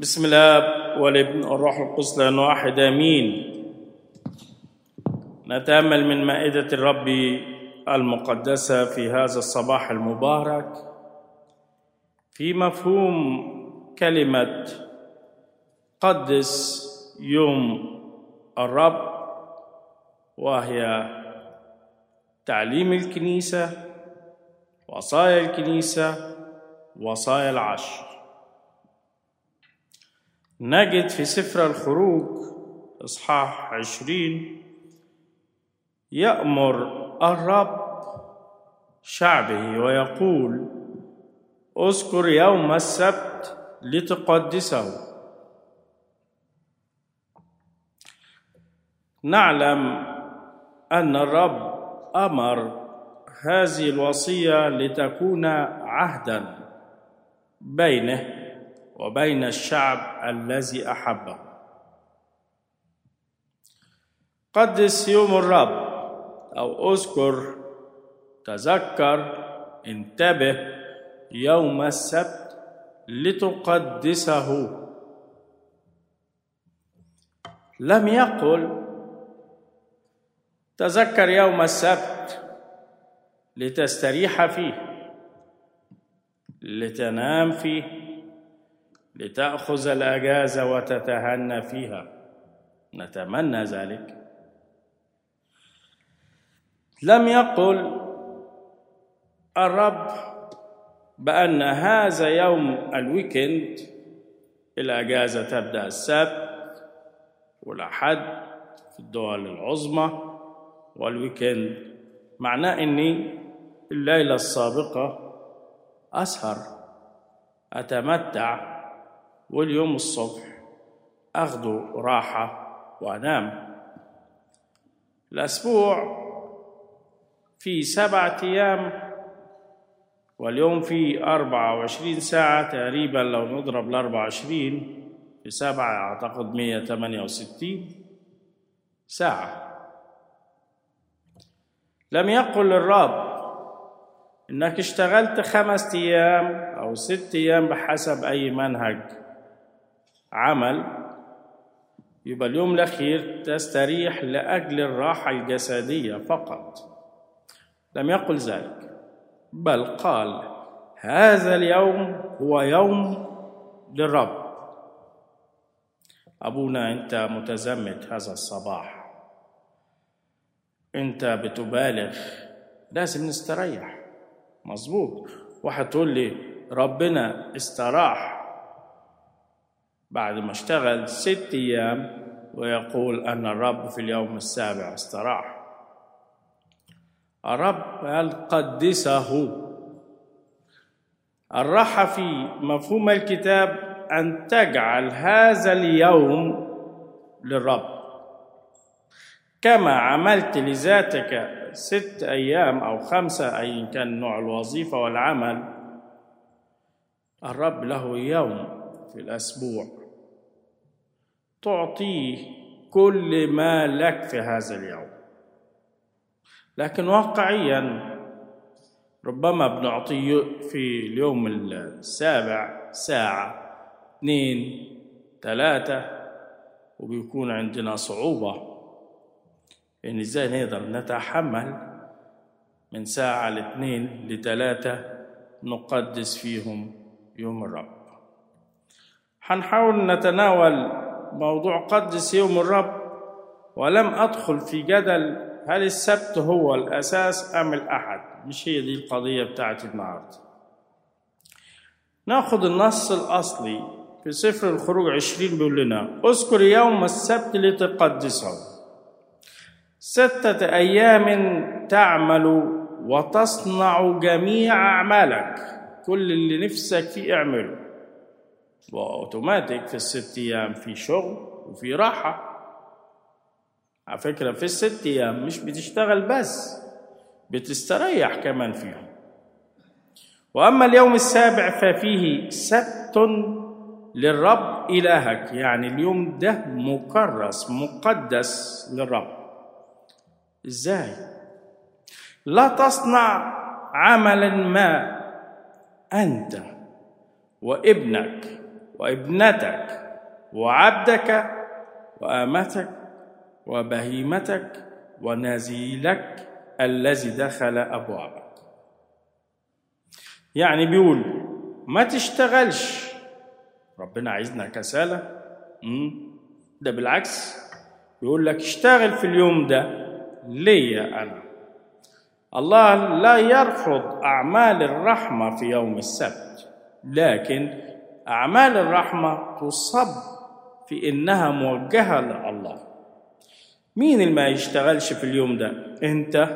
بسم الله والابن والروح القدس لأن واحد آمين نتأمل من مائدة الرب المقدسة في هذا الصباح المبارك في مفهوم كلمة قدس يوم الرب وهي تعليم الكنيسة وصايا الكنيسة وصايا العشر نجد في سفر الخروج إصحاح عشرين يأمر الرب شعبه ويقول اذكر يوم السبت لتقدسه نعلم أن الرب أمر هذه الوصية لتكون عهدا بينه وبين الشعب الذي احبه قدس يوم الرب او اذكر تذكر انتبه يوم السبت لتقدسه لم يقل تذكر يوم السبت لتستريح فيه لتنام فيه لتأخذ الأجازة وتتهنى فيها نتمنى ذلك لم يقل الرب بأن هذا يوم الويكند الأجازة تبدأ السبت والأحد في الدول العظمى والويكند معناه أني الليلة السابقة أسهر أتمتع واليوم الصبح أخذ راحة وأنام الأسبوع في سبعة أيام واليوم في أربعة وعشرين ساعة تقريبا لو نضرب الأربعة وعشرين في سبعة أعتقد مية تمانية وستين ساعة لم يقل الرب إنك اشتغلت خمس أيام أو ست أيام بحسب أي منهج عمل يبقى اليوم الأخير تستريح لأجل الراحة الجسدية فقط لم يقل ذلك بل قال هذا اليوم هو يوم للرب أبونا أنت متزمت هذا الصباح أنت بتبالغ لازم نستريح مظبوط واحد تقول لي ربنا استراح بعد ما اشتغل ست أيام ويقول أن الرب في اليوم السابع استراح الرب قال قدسه الراحة في مفهوم الكتاب أن تجعل هذا اليوم للرب كما عملت لذاتك ست أيام أو خمسة أيا كان نوع الوظيفة والعمل الرب له يوم في الأسبوع تعطيه كل ما لك في هذا اليوم لكن واقعيا ربما بنعطيه في اليوم السابع ساعة اثنين ثلاثة وبيكون عندنا صعوبة إن إزاي نقدر نتحمل من ساعة لاثنين لثلاثة نقدس فيهم يوم الرب هنحاول نتناول موضوع قدس يوم الرب ولم أدخل في جدل هل السبت هو الأساس أم الأحد مش هي دي القضية بتاعت النهاردة ناخد النص الأصلي في سفر الخروج عشرين بيقول لنا اذكر يوم السبت لتقدسه ستة أيام تعمل وتصنع جميع أعمالك كل اللي نفسك فيه اعمله وأوتوماتيك في الست أيام في شغل وفي راحة على فكرة في الست أيام مش بتشتغل بس بتستريح كمان فيهم وأما اليوم السابع ففيه سبت للرب إلهك يعني اليوم ده مكرس مقدس للرب إزاي؟ لا تصنع عملا ما أنت وابنك وابنتك وعبدك وامتك وبهيمتك ونزيلك الذي دخل ابوابك يعني بيقول ما تشتغلش ربنا عايزنا كسالة ده بالعكس يقول لك اشتغل في اليوم ده ليا أنا الله لا يرفض أعمال الرحمة في يوم السبت لكن أعمال الرحمة تصب في إنها موجهة لله مين اللي ما يشتغلش في اليوم ده أنت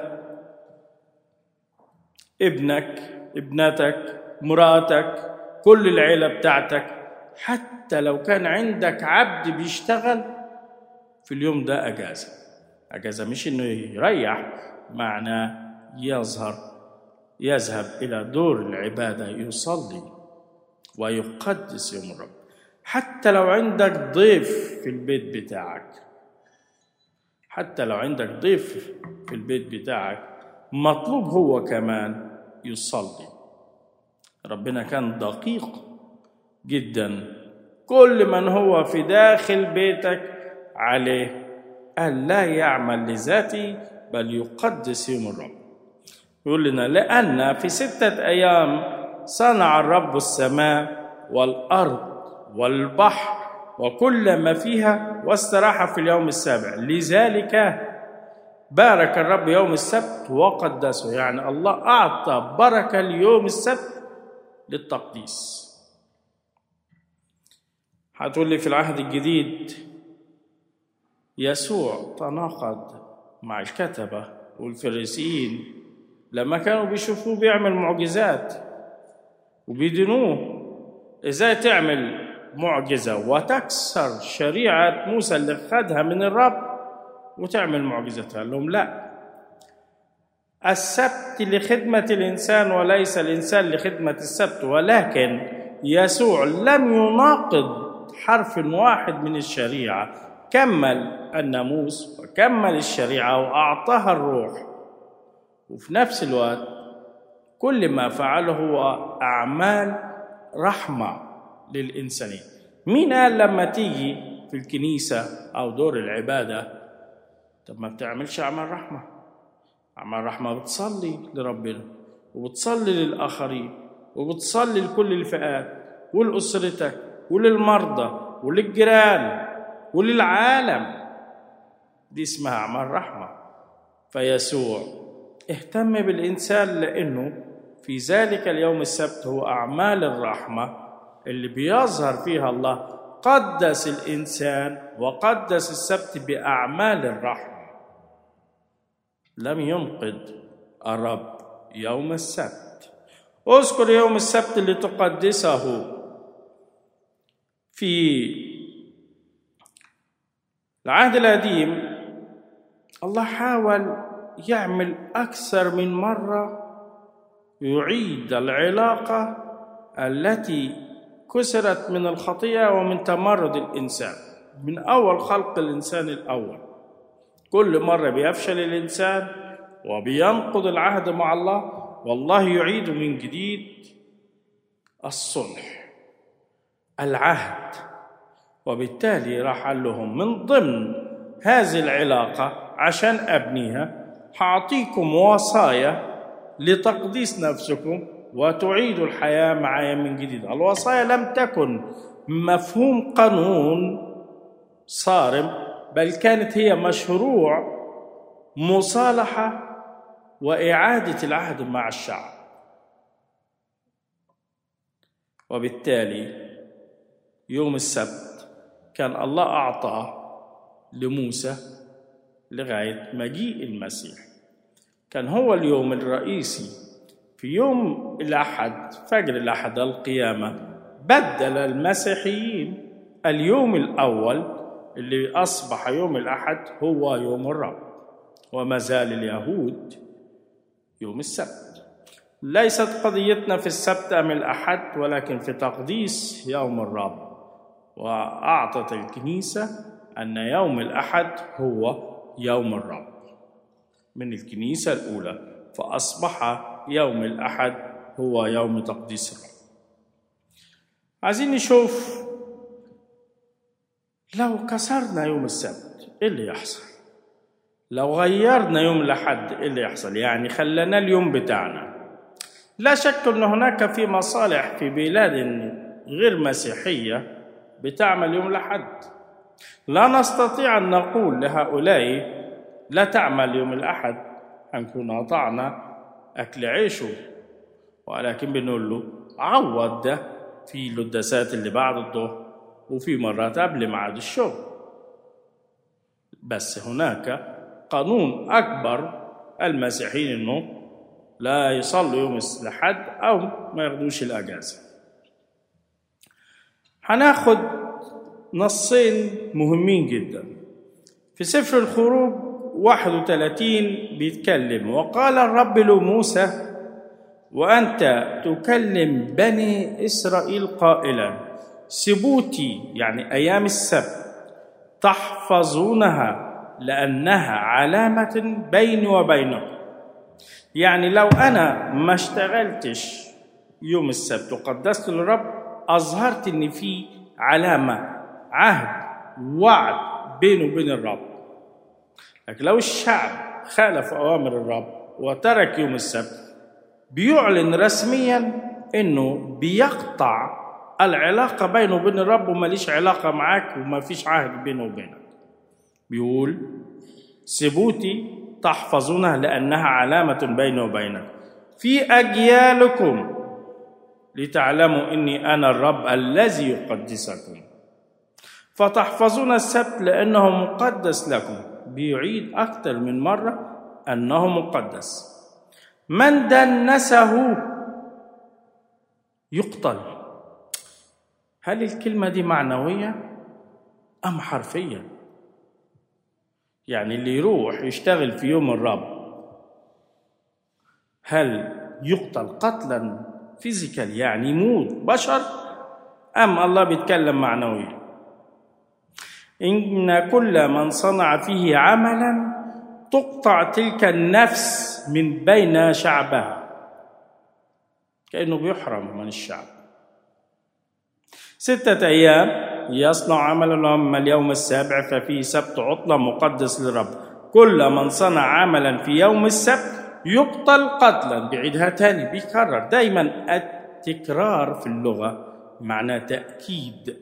ابنك ابنتك مراتك كل العيلة بتاعتك حتى لو كان عندك عبد بيشتغل في اليوم ده أجازة أجازة مش إنه يريح معناه يظهر يذهب إلى دور العبادة يصلي ويقدس يوم الرب حتى لو عندك ضيف في البيت بتاعك حتى لو عندك ضيف في البيت بتاعك مطلوب هو كمان يصلي ربنا كان دقيق جدا كل من هو في داخل بيتك عليه أن لا يعمل لذاته بل يقدس يوم الرب يقول لنا لأن في ستة أيام صنع الرب السماء والأرض والبحر وكل ما فيها واستراح في اليوم السابع لذلك بارك الرب يوم السبت وقدسه يعني الله أعطى بركة اليوم السبت للتقديس هتقول لي في العهد الجديد يسوع تناقض مع الكتبة والفريسيين لما كانوا بيشوفوه بيعمل معجزات وبيدينوه ازاي تعمل معجزة وتكسر شريعة موسى اللي خدها من الرب وتعمل معجزة قال لهم لا السبت لخدمة الإنسان وليس الإنسان لخدمة السبت ولكن يسوع لم يناقض حرف واحد من الشريعة كمل الناموس وكمل الشريعة وأعطاها الروح وفي نفس الوقت كل ما فعله هو أعمال رحمة للإنسانين مين قال لما تيجي في الكنيسة أو دور العبادة طب ما بتعملش أعمال رحمة أعمال رحمة بتصلي لربنا وبتصلي للآخرين وبتصلي لكل الفئات ولأسرتك وللمرضى وللجيران وللعالم دي اسمها أعمال رحمة فيسوع اهتم بالإنسان لأنه في ذلك اليوم السبت هو أعمال الرحمة اللي بيظهر فيها الله قدس الإنسان وقدس السبت بأعمال الرحمة لم ينقض الرب يوم السبت اذكر يوم السبت لتقدسه في العهد القديم الله حاول يعمل أكثر من مرة يعيد العلاقة التي كسرت من الخطيئة ومن تمرد الإنسان من أول خلق الإنسان الأول كل مرة بيفشل الإنسان وبينقض العهد مع الله والله يعيد من جديد الصلح العهد وبالتالي راح قال لهم من ضمن هذه العلاقة عشان أبنيها هعطيكم وصايا لتقديس نفسكم وتعيدوا الحياة معي من جديد الوصايا لم تكن مفهوم قانون صارم بل كانت هي مشروع مصالحة وإعادة العهد مع الشعب وبالتالي يوم السبت كان الله أعطى لموسى لغاية مجيء المسيح كان هو اليوم الرئيسي في يوم الأحد فجر الأحد القيامة بدل المسيحيين اليوم الأول اللي أصبح يوم الأحد هو يوم الرب وما زال اليهود يوم السبت ليست قضيتنا في السبت أم الأحد ولكن في تقديس يوم الرب وأعطت الكنيسة أن يوم الأحد هو يوم الرب من الكنيسة الأولى فأصبح يوم الأحد هو يوم تقديس الرب عايزين نشوف لو كسرنا يوم السبت ايه اللي يحصل لو غيرنا يوم الاحد ايه اللي يحصل يعني خلينا اليوم بتاعنا لا شك ان هناك في مصالح في بلاد غير مسيحيه بتعمل يوم الاحد لا نستطيع ان نقول لهؤلاء لا تعمل يوم الاحد هنكون قطعنا اكل عيشه ولكن بنقول له عوض ده في القداسات اللي بعد الظهر وفي مرات قبل ميعاد الشغل بس هناك قانون اكبر المسيحيين انه لا يصلوا يوم الاحد او ما ياخدوش الاجازه هناخد نصين مهمين جدا في سفر الخروج 31 بيتكلم وقال الرب لموسى وأنت تكلم بني إسرائيل قائلا سبوتي يعني أيام السبت تحفظونها لأنها علامة بيني وبينكم يعني لو أنا ما اشتغلتش يوم السبت وقدست للرب أظهرت إن في علامة عهد وعد بينه وبين الرب لكن لو الشعب خالف أوامر الرب وترك يوم السبت بيعلن رسميا انه بيقطع العلاقه بينه وبين الرب وماليش علاقه معاك وما فيش عهد بينه وبينك بيقول سبوتي تحفظونها لانها علامه بيني وبينك في اجيالكم لتعلموا اني انا الرب الذي يقدسكم فتحفظون السبت لانه مقدس لكم بيعيد اكثر من مره انه مقدس من دنسه يقتل هل الكلمة دي معنوية أم حرفية؟ يعني اللي يروح يشتغل في يوم الرب هل يقتل قتلا فيزيكال يعني يموت بشر أم الله بيتكلم معنويا إن كل من صنع فيه عملا تقطع تلك النفس من بين شعبها كأنه بيحرم من الشعب ستة أيام يصنع عملا أما اليوم السابع ففيه سبت عطلة مقدس للرب كل من صنع عملا في يوم السبت يقتل قتلا بعيدها تاني بيكرر دايما التكرار في اللغة معناه تأكيد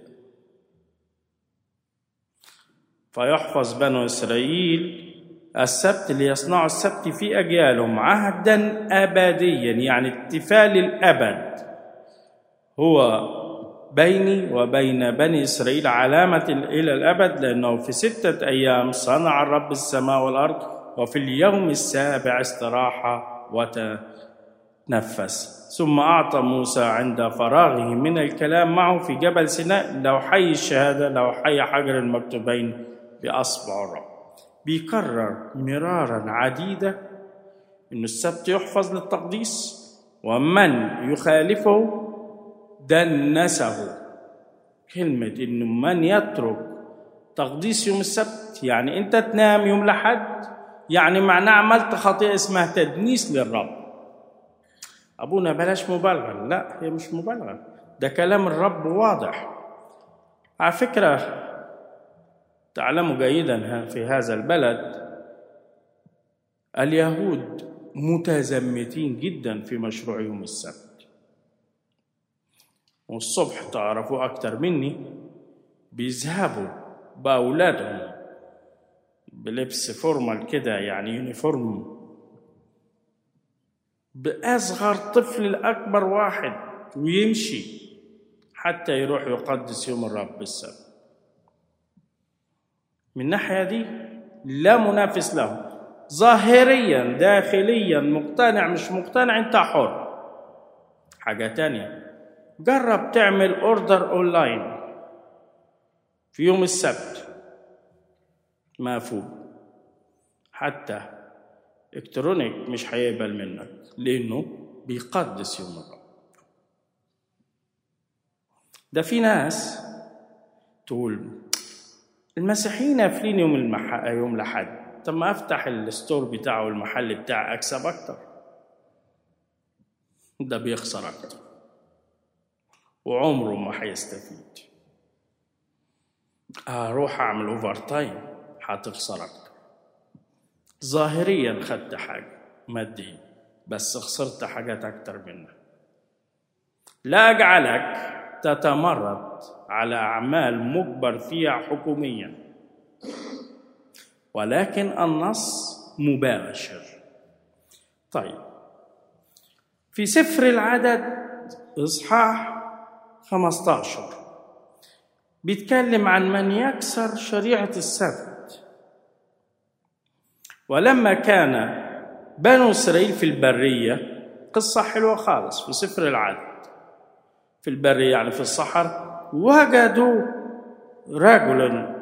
فيحفظ بنو إسرائيل السبت ليصنعوا السبت في أجيالهم عهدا أبديا يعني اتفال الأبد هو بيني وبين بني إسرائيل علامة إلى الأبد لأنه في ستة أيام صنع الرب السماء والأرض وفي اليوم السابع استراح وتنفس ثم أعطى موسى عند فراغه من الكلام معه في جبل سيناء لوحي الشهادة لوحي حجر المكتوبين بأصبع الرب بيكرر مرارا عديدة أن السبت يحفظ للتقديس ومن يخالفه دنسه كلمة إنه من يترك تقديس يوم السبت يعني أنت تنام يوم الأحد يعني معناه عملت خطيئة اسمها تدنيس للرب أبونا بلاش مبالغة لا هي مش مبالغة ده كلام الرب واضح على فكرة تعلموا جيدا في هذا البلد اليهود متزمتين جدا في مشروع يوم السبت والصبح تعرفوا أكتر مني بيذهبوا بأولادهم بلبس فورمال كده يعني يونيفورم بأصغر طفل الأكبر واحد ويمشي حتى يروح يقدس يوم الرب بالسبت من الناحية دي لا منافس له ظاهريا داخليا مقتنع مش مقتنع انت حر حاجة تانية جرب تعمل اوردر اونلاين في يوم السبت مقفول حتى الكترونيك مش هيقبل منك لانه بيقدس يوم الرب ده في ناس تقول المسيحيين قافلين يوم المح... يوم الاحد طب ما افتح الستور بتاعه المحل بتاعي اكسب اكتر ده بيخسر اكتر وعمره ما هيستفيد اروح اعمل اوفر تايم هتخسرك ظاهريا خدت حاجه ماديا بس خسرت حاجات اكتر منها لا اجعلك تتمرد على اعمال مجبر فيها حكوميا ولكن النص مباشر طيب في سفر العدد اصحاح 15 بيتكلم عن من يكسر شريعه السبت ولما كان بنو اسرائيل في البريه قصه حلوه خالص في سفر العدد في البريه يعني في الصحر وجدوا رجلا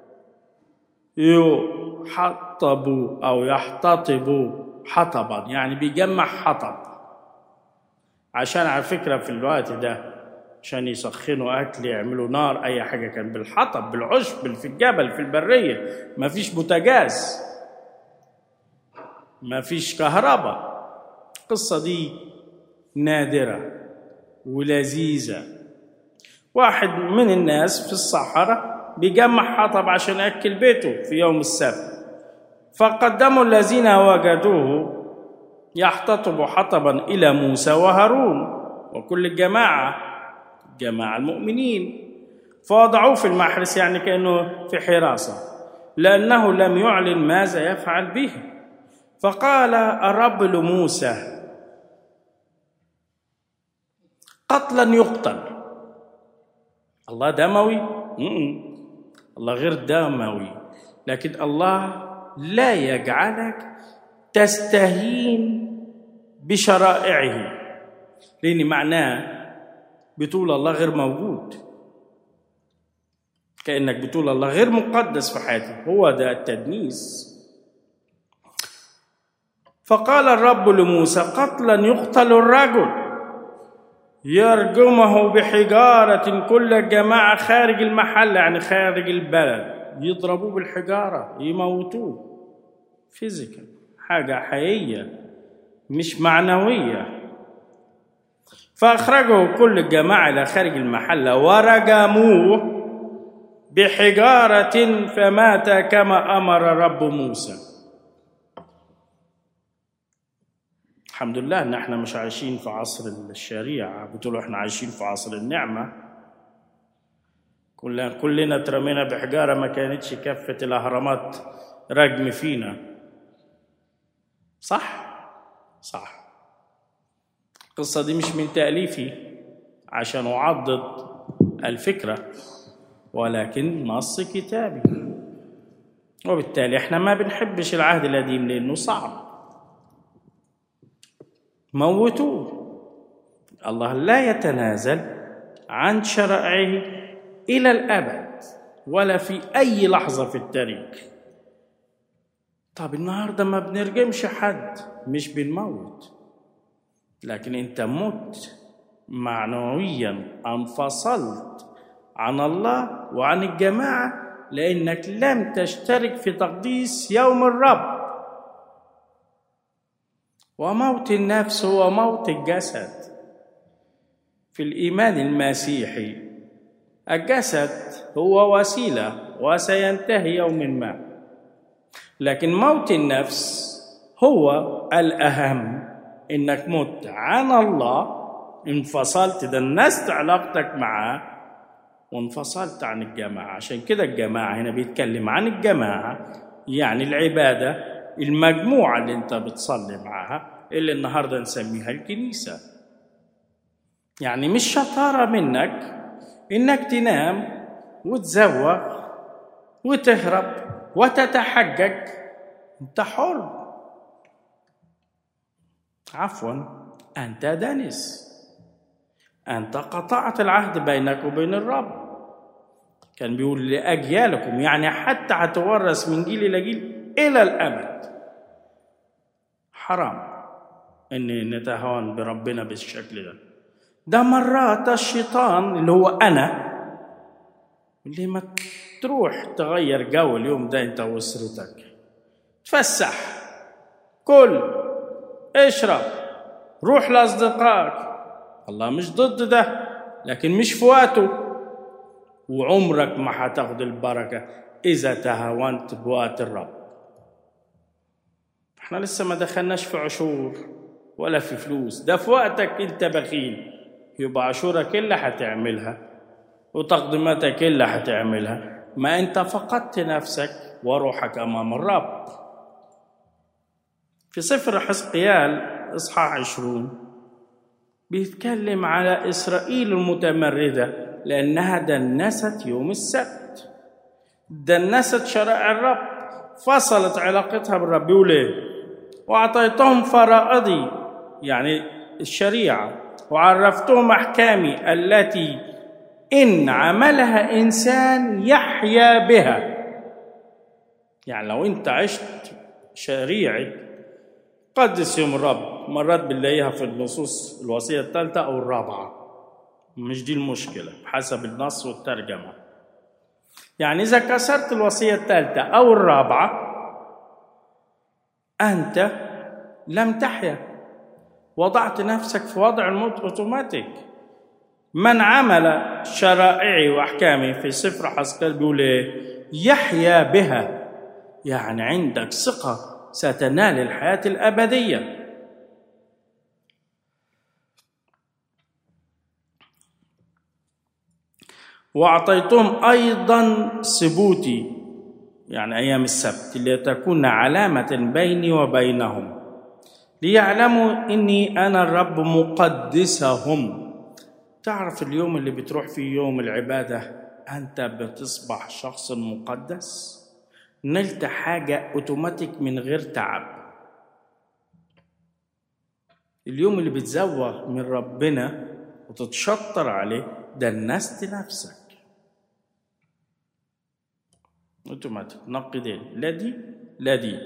يحطب او يحتطب حطبا يعني بيجمع حطب عشان على فكره في الوقت ده عشان يسخنوا اكل يعملوا نار اي حاجه كان بالحطب بالعشب في الجبل في البريه مفيش بوتاجاز مفيش كهرباء القصه دي نادره ولذيذه واحد من الناس في الصحراء بيجمع حطب عشان ياكل بيته في يوم السبت فقدموا الذين وجدوه يحتطب حطبا الى موسى وهارون وكل الجماعه جماعه المؤمنين فوضعوه في المحرس يعني كانه في حراسه لانه لم يعلن ماذا يفعل به فقال الرب لموسى قتلا يقتل الله دموي م-م. الله غير دموي لكن الله لا يجعلك تستهين بشرائعه لان معناه بتقول الله غير موجود كانك بتقول الله غير مقدس في حياتي هو ده التدنيس فقال الرب لموسى قتلا يقتل الرجل يرجمه بحجارة كل الجماعة خارج المحل يعني خارج البلد يضربوه بالحجارة يموتوه فيزيكال حاجة حقيقية مش معنوية فأخرجه كل الجماعة إلى خارج المحل ورجموه بحجارة فمات كما أمر رب موسى الحمد لله ان احنا مش عايشين في عصر الشريعه بتقولوا احنا عايشين في عصر النعمه كلنا كلنا اترمينا بحجاره ما كانتش كفه الاهرامات رجم فينا صح صح القصه دي مش من تاليفي عشان اعضد الفكره ولكن نص كتابي وبالتالي احنا ما بنحبش العهد القديم لانه صعب موتوه الله لا يتنازل عن شرائعه الى الابد ولا في اي لحظه في التاريخ طب النهارده ما بنرجمش حد مش بنموت لكن انت مت معنويا انفصلت عن الله وعن الجماعه لانك لم تشترك في تقديس يوم الرب وموت النفس هو موت الجسد في الايمان المسيحي الجسد هو وسيله وسينتهي يوم ما لكن موت النفس هو الاهم انك مت عن الله انفصلت دنست علاقتك معاه وانفصلت عن الجماعه عشان كده الجماعه هنا بيتكلم عن الجماعه يعني العباده المجموعة اللي أنت بتصلي معاها اللي النهاردة نسميها الكنيسة يعني مش شطارة منك إنك تنام وتزوق وتهرب وتتحجج أنت حر عفوا أنت دنس أنت قطعت العهد بينك وبين الرب كان بيقول لأجيالكم يعني حتى هتورث من جيل إلى جيل إلى الأبد حرام إن نتهاون بربنا بالشكل ده ده مرات الشيطان اللي هو أنا اللي ما تروح تغير جو اليوم ده أنت وأسرتك تفسح كل اشرب روح لأصدقائك الله مش ضد ده لكن مش في وقته وعمرك ما هتاخد البركة إذا تهاونت بوقت الرب احنا لسه ما دخلناش في عشور ولا في فلوس ده في وقتك انت بخيل يبقى عشورك اللي هتعملها وتقديماتك اللي هتعملها ما انت فقدت نفسك وروحك امام الرب في سفر حزقيال اصحاح عشرون بيتكلم على اسرائيل المتمرده لانها دنست يوم السبت دنست شرائع الرب فصلت علاقتها بالرب يقول ايه واعطيتهم فرائضي يعني الشريعه وعرفتهم احكامي التي ان عملها انسان يحيا بها يعني لو انت عشت شريعه قدس يوم الرب مرات بنلاقيها في النصوص الوصيه الثالثه او الرابعه مش دي المشكله حسب النص والترجمه يعني اذا كسرت الوصيه الثالثه او الرابعه انت لم تحيا وضعت نفسك في وضع الموت اوتوماتيك من عمل شرائعي واحكامي في سفر حسقال بيقول ايه يحيا بها يعني عندك ثقه ستنال الحياه الابديه واعطيتهم ايضا ثبوتي يعني ايام السبت لتكون علامه بيني وبينهم ليعلموا اني انا الرب مقدسهم تعرف اليوم اللي بتروح فيه يوم العباده انت بتصبح شخص مقدس نلت حاجه اوتوماتيك من غير تعب اليوم اللي بتزوغ من ربنا وتتشطر عليه دنست نفسك اوتوماتيك نقدين لا دي لا دي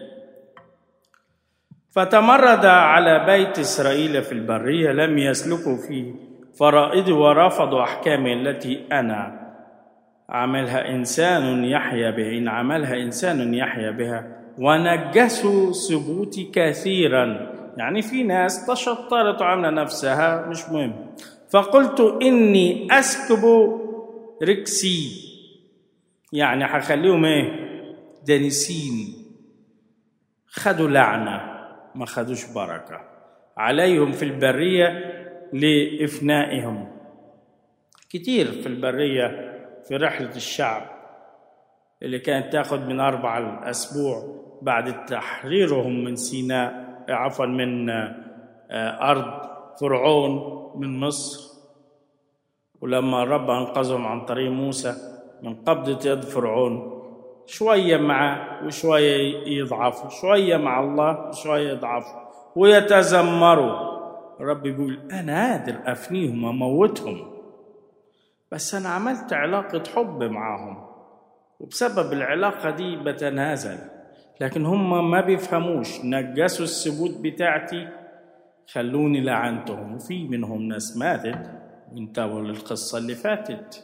فتمرد على بيت اسرائيل في البريه لم يسلكوا في فرائضي ورفضوا احكامي التي انا عملها انسان يحيا بها ان عملها انسان يحيا بها ونجسوا ثبوتي كثيرا يعني في ناس تشطرت وعامله نفسها مش مهم فقلت اني اسكب ركسي يعني هخليهم ايه دانسين خدوا لعنه ما خدوش بركه عليهم في البريه لافنائهم كتير في البريه في رحله الشعب اللي كانت تاخد من اربع الاسبوع بعد تحريرهم من سيناء عفوا من ارض فرعون من مصر ولما الرب انقذهم عن طريق موسى من قبضة يد فرعون شوية معه وشوية يضعفوا شوية مع الله وشوية يضعفوا ويتذمروا الرب يقول أنا قادر أفنيهم وأموتهم بس أنا عملت علاقة حب معاهم وبسبب العلاقة دي بتنازل لكن هم ما بيفهموش نجسوا الثبوت بتاعتي خلوني لعنتهم وفي منهم ناس ماتت وانتبهوا للقصة اللي فاتت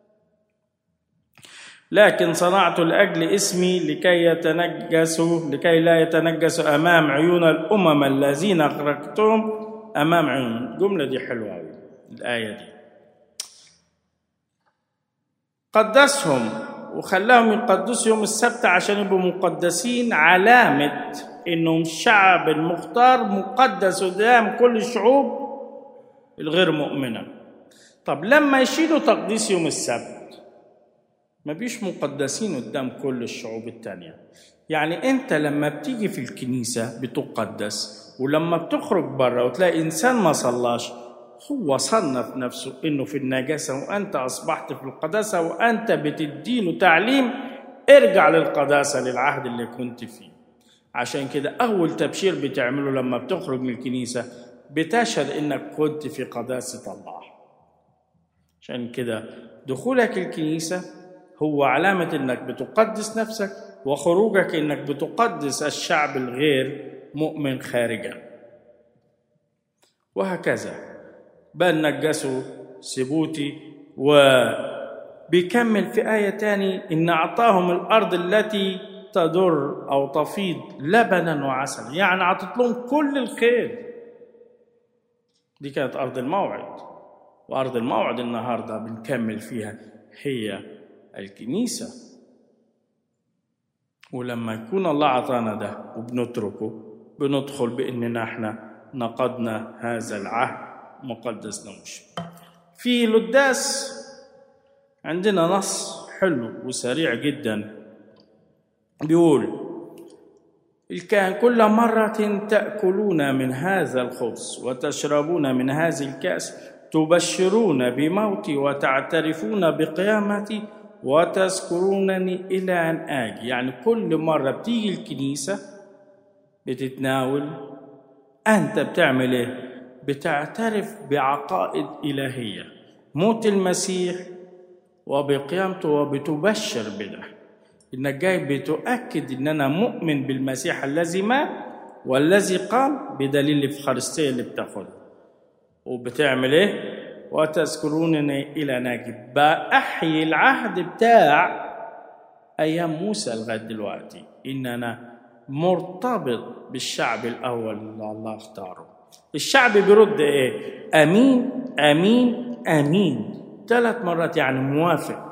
لكن صنعت لأجل اسمي لكي يتنجسوا لكي لا يتنجسوا أمام عيون الأمم الذين أخرجتهم أمام عيون الجملة دي حلوة أوي الآية دي قدسهم وخلاهم يقدسوا يوم السبت عشان يبقوا مقدسين علامة إنهم شعب مختار مقدس قدام كل الشعوب الغير مؤمنة طب لما يشيلوا تقديس يوم السبت ما بيش مقدسين قدام كل الشعوب التانية يعني انت لما بتيجي في الكنيسة بتقدس ولما بتخرج بره وتلاقي انسان ما صلاش هو صنف نفسه انه في النجاسة وانت اصبحت في القداسة وانت بتديله تعليم ارجع للقداسة للعهد اللي كنت فيه عشان كده اول تبشير بتعمله لما بتخرج من الكنيسة بتشهد انك كنت في قداسة الله عشان كده دخولك الكنيسة هو علامة انك بتقدس نفسك وخروجك انك بتقدس الشعب الغير مؤمن خارجا وهكذا بل نجسوا سبوتي وبيكمل في آية تاني إن أعطاهم الأرض التي تضر أو تفيض لبنا وعسلا يعني أعطت لهم كل الخير دي كانت أرض الموعد وأرض الموعد النهاردة بنكمل فيها هي الكنيسة ولما يكون الله عطانا ده وبنتركه بندخل بأننا احنا نقضنا هذا العهد مقدس نمشي في لداس عندنا نص حلو وسريع جدا بيقول الكاهن كل مرة تأكلون من هذا الخبز وتشربون من هذه الكأس تبشرون بموتي وتعترفون بقيامتي وتذكرونني إلى أن آجي يعني كل مرة بتيجي الكنيسة بتتناول أنت بتعمل إيه؟ بتعترف بعقائد إلهية موت المسيح وبقيامته وبتبشر بده انك جاي بتؤكد ان انا مؤمن بالمسيح الذي مات والذي قام بدليل الافخارستيه اللي بتاخدها وبتعمل ايه وتذكرونني الى ناجب باحيي العهد بتاع ايام موسى لغايه دلوقتي ان انا مرتبط بالشعب الاول اللي الله اختاره الشعب بيرد ايه امين امين امين ثلاث مرات يعني موافق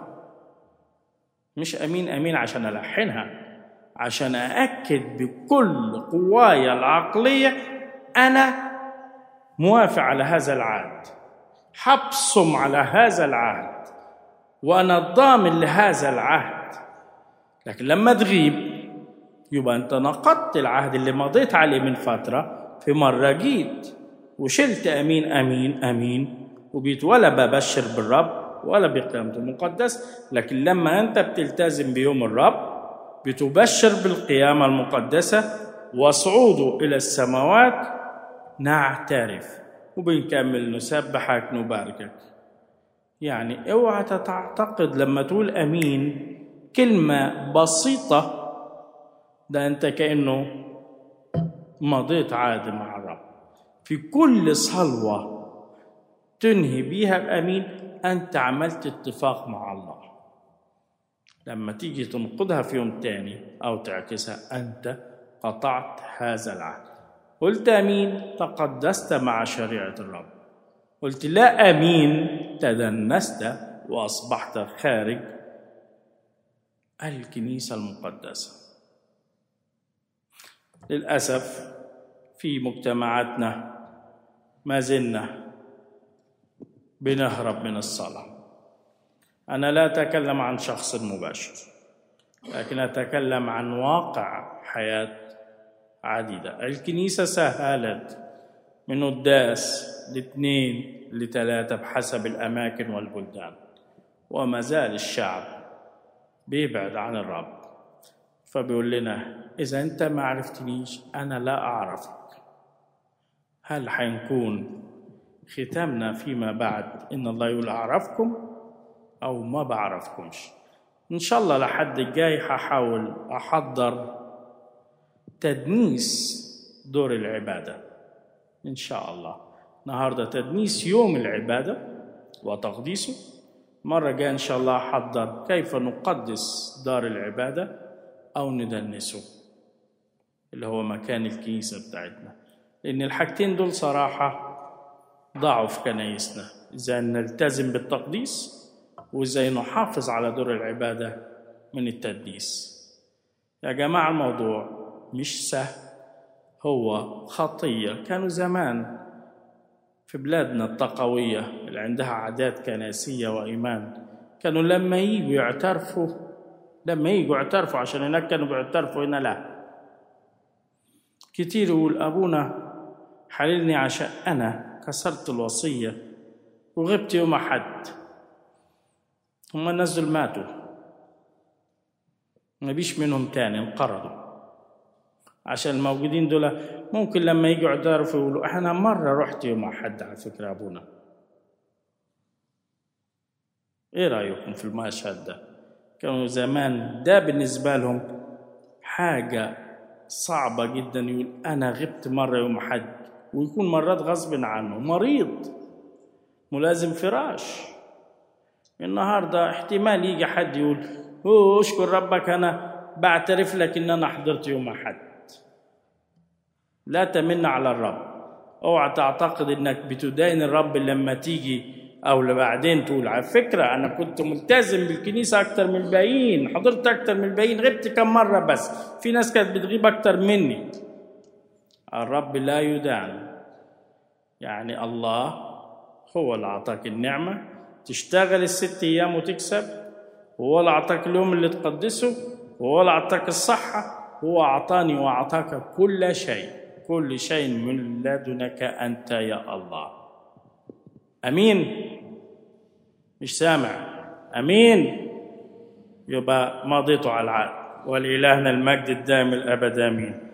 مش امين امين عشان الحنها عشان ااكد بكل قواي العقليه انا موافق على هذا العهد حبصم على هذا العهد وانا ضامن لهذا العهد لكن لما تغيب يبقى انت نقضت العهد اللي مضيت عليه من فتره في مره جيت وشلت امين امين امين وبيت ولا ببشر بالرب ولا بقيامته المقدس لكن لما أنت بتلتزم بيوم الرب بتبشر بالقيامة المقدسة وصعوده إلى السماوات نعترف وبنكمل نسبحك نباركك يعني اوعى تعتقد لما تقول امين كلمه بسيطه ده انت كانه مضيت عهد مع الرب في كل صلوه تنهي بيها بامين أنت عملت اتفاق مع الله لما تيجي تنقضها في يوم تاني أو تعكسها أنت قطعت هذا العهد قلت أمين تقدست مع شريعة الرب قلت لا أمين تدنست وأصبحت خارج الكنيسة المقدسة للأسف في مجتمعاتنا ما زلنا بنهرب من الصلاة أنا لا أتكلم عن شخص مباشر لكن أتكلم عن واقع حياة عديدة الكنيسة سهلت من قداس لاثنين لثلاثة بحسب الأماكن والبلدان وما زال الشعب بيبعد عن الرب فبيقول لنا إذا أنت ما عرفتنيش أنا لا أعرفك هل حنكون ختامنا فيما بعد إن الله يقول أعرفكم أو ما بعرفكمش إن شاء الله لحد الجاي هحاول أحضر تدنيس دور العبادة إن شاء الله النهاردة تدنيس يوم العبادة وتقديسه مرة جاية إن شاء الله أحضر كيف نقدس دار العبادة أو ندنسه اللي هو مكان الكنيسة بتاعتنا لأن الحاجتين دول صراحة ضعوا في كنايسنا ازاي نلتزم بالتقديس وازاي نحافظ على دور العباده من التدنيس يا جماعه الموضوع مش سهل هو خطيه كانوا زمان في بلادنا التقويه اللي عندها عادات كنسيه وايمان كانوا لما يجوا يعترفوا لما يجوا يعترفوا عشان هناك كانوا بيعترفوا هنا لا كتير يقول ابونا حللني عشان انا كسرت الوصية وغبت يوم أحد هم الناس دول ماتوا ما بيش منهم تاني انقرضوا عشان الموجودين دول ممكن لما يجوا يعترفوا يقولوا احنا مرة رحت يوم أحد على فكرة أبونا ايه رأيكم في المشهد ده كانوا زمان ده بالنسبة لهم حاجة صعبة جدا يقول أنا غبت مرة يوم أحد ويكون مرات غصب عنه مريض ملازم فراش النهارده احتمال يجي حد يقول هو اشكر ربك انا بعترف لك ان انا حضرت يوم احد لا تمن على الرب اوعى تعتقد انك بتدين الرب لما تيجي او لبعدين تقول على فكره انا كنت ملتزم بالكنيسه اكتر من الباقيين حضرت اكتر من الباقيين غبت كم مره بس في ناس كانت بتغيب اكتر مني الرب لا يدان يعني الله هو اللي اعطاك النعمه تشتغل الست ايام وتكسب هو اللي اعطاك اليوم اللي تقدسه هو اللي اعطاك الصحه هو اعطاني واعطاك كل شيء كل شيء من لدنك انت يا الله امين مش سامع امين يبقى مضيته على العقل ولإلهنا المجد الدائم الابد امين